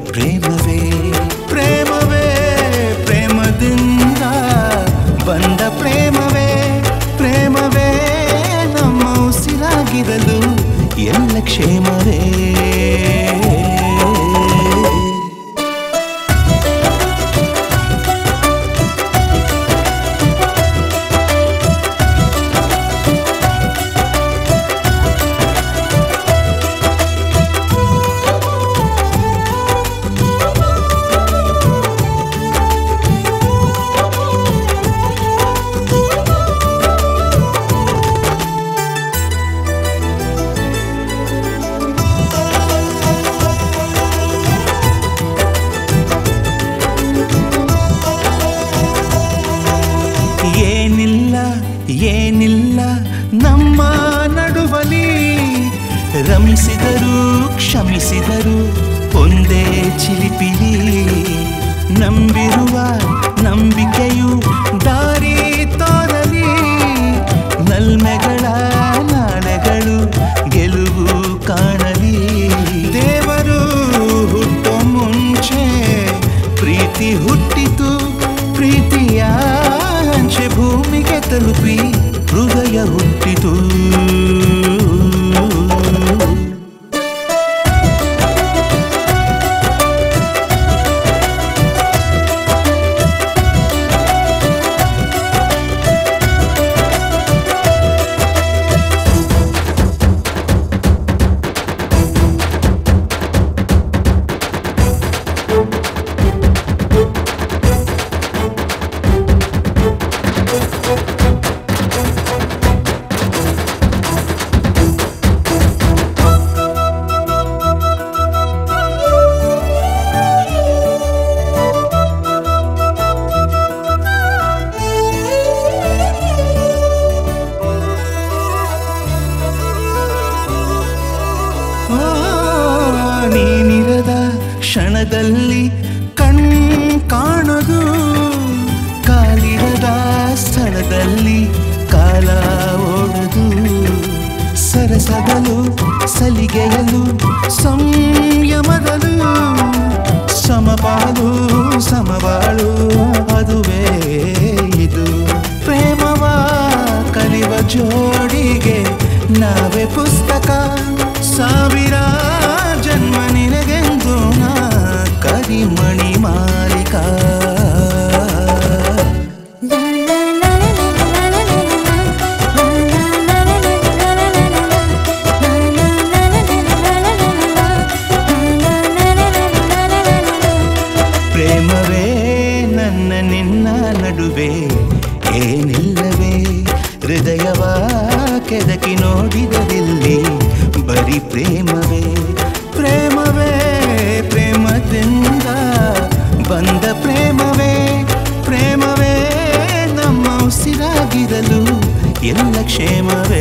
ಪ್ರೇಮವೇ ಪ್ರೇಮವೇ ಪ್ರೇಮದಿಂದ ಬಂದ ಪ್ರೇಮವೇ ಪ್ರೇಮವೇ ನಮ್ಮ ಉಸಿರಾಗಿರಲು ಎಲ್ಲ ಕ್ಷೇಮವೇ ಏನಿಲ್ಲ ಏನಿಲ್ಲ ನಮ್ಮ ನಡುವಲಿ ರಮಿಸಿದರು ಕ್ಷಮಿಸಿದರು ಒಂದೇ ಚಿಲಿಪಿಲಿ ನಂಬಿರುವ ನಂಬಿಕೆಯು ದಾರಿ ತೋರಲಿ ನಲ್ಮೆಗಳ ನಾಳೆಗಳು ಗೆಲುವು ಕಾಣಲಿ ದೇವರು ಹುಟ್ಟೋ ಮುಂಚೆ ಪ್ರೀತಿ ಹುಟ್ಟಿತು ಪ್ರೀತಿಯ ಅಂಚೆ ಭೂಮಿಗೆ ತಲುಪಿ ಹೃದಯ ಹುಟ್ಟಿತು ಆ, ನೀನಿರದ ಕ್ಷಣದಲ್ಲಿ ಕಣ್ ಕಾಣದು ಕಾಲಿರದ ಸ್ಥಳದಲ್ಲಿ ಕಾಲ ಓಡದು ಸರಸದಲು ಸಲಿಗೆಯಲು ಸಂಯಮದಲು ಸಮಪಾಲು ಸಮಬಾಳು ಅದುವೇ ಇದು ಪ್ರೇಮವ ಕಲಿವ ಜೋಡಿಗೆ ನಾವೇ ಪುಸ್ತಕ ಸಾವಿರ ಜನ್ಮ ನಿನಗೆಂದು ನಾ ಕರಿಮಣಿ ಮಾಲಿಕ ಪ್ರೇಮವೇ ನನ್ನ ನಿನ್ನ ನಡುವೆ ಏನಿಲ್ಲವೇ ಹೃದಯವ ಕೆದಕಿ ನೋಡಿದರಿಲ್ಲಿ ಬರೀ ಪ್ರೇಮವೇ ಪ್ರೇಮವೇ ಪ್ರೇಮದಿಂದ ಬಂದ ಪ್ರೇಮವೇ ಪ್ರೇಮವೇ ನಮ್ಮ ಉಸಿರಾಗಿರಲು ಎಲ್ಲ ಕ್ಷೇಮವೇ